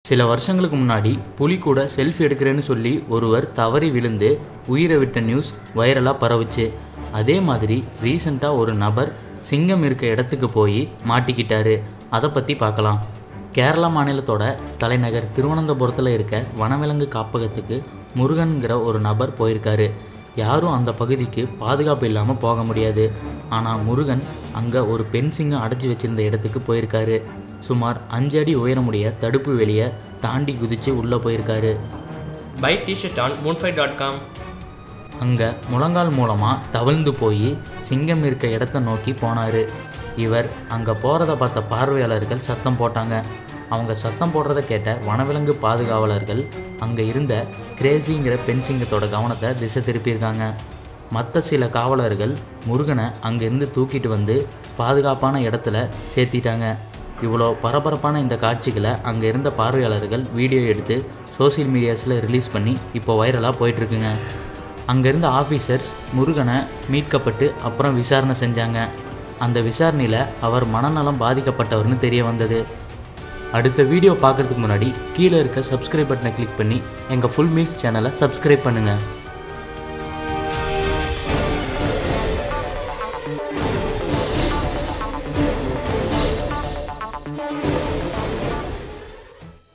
சில வருஷங்களுக்கு முன்னாடி புலி கூட செல்ஃபி எடுக்கிறேன்னு சொல்லி ஒருவர் தவறி விழுந்து உயிரை விட்ட நியூஸ் வைரலாக பரவுச்சு அதே மாதிரி ரீசண்டாக ஒரு நபர் சிங்கம் இருக்க இடத்துக்கு போய் மாட்டிக்கிட்டாரு அதை பற்றி பார்க்கலாம் கேரளா மாநிலத்தோட தலைநகர் திருவனந்தபுரத்தில் இருக்க வனவிலங்கு காப்பகத்துக்கு முருகன்கிற ஒரு நபர் போயிருக்காரு யாரும் அந்த பகுதிக்கு பாதுகாப்பு இல்லாமல் போக முடியாது ஆனால் முருகன் அங்கே ஒரு பெண் சிங்கம் அடைச்சி வச்சிருந்த இடத்துக்கு போயிருக்காரு சுமார் அஞ்சு அடி உயரமுடைய தடுப்பு வெளியை தாண்டி குதித்து உள்ளே போயிருக்காரு Buy t-shirt on moonfight.com. அங்கே முழங்கால் மூலமாக தவழ்ந்து போய் சிங்கம் இருக்க இடத்த நோக்கி போனார் இவர் அங்கே போகிறத பார்த்த பார்வையாளர்கள் சத்தம் போட்டாங்க அவங்க சத்தம் போடுறத கேட்ட வனவிலங்கு பாதுகாவலர்கள் அங்கே இருந்த கிரேசிங்கிற பெண் சிங்கத்தோட கவனத்தை திசை திருப்பியிருக்காங்க மற்ற சில காவலர்கள் முருகனை அங்கேருந்து தூக்கிட்டு வந்து பாதுகாப்பான இடத்துல சேர்த்திட்டாங்க இவ்வளோ பரபரப்பான இந்த காட்சிகளை அங்கே இருந்த பார்வையாளர்கள் வீடியோ எடுத்து சோஷியல் மீடியாஸில் ரிலீஸ் பண்ணி இப்போ வைரலாக போயிட்டுருக்குங்க அங்கே இருந்த ஆஃபீஸர்ஸ் முருகனை மீட்கப்பட்டு அப்புறம் விசாரணை செஞ்சாங்க அந்த விசாரணையில் அவர் மனநலம் பாதிக்கப்பட்டவர்னு தெரிய வந்தது அடுத்த வீடியோ பார்க்குறதுக்கு முன்னாடி கீழே இருக்க சப்ஸ்கிரைப் பட்டனை கிளிக் பண்ணி எங்கள் ஃபுல் மீல்ஸ் சேனலை சப்ஸ்கிரைப் பண்ணுங்கள்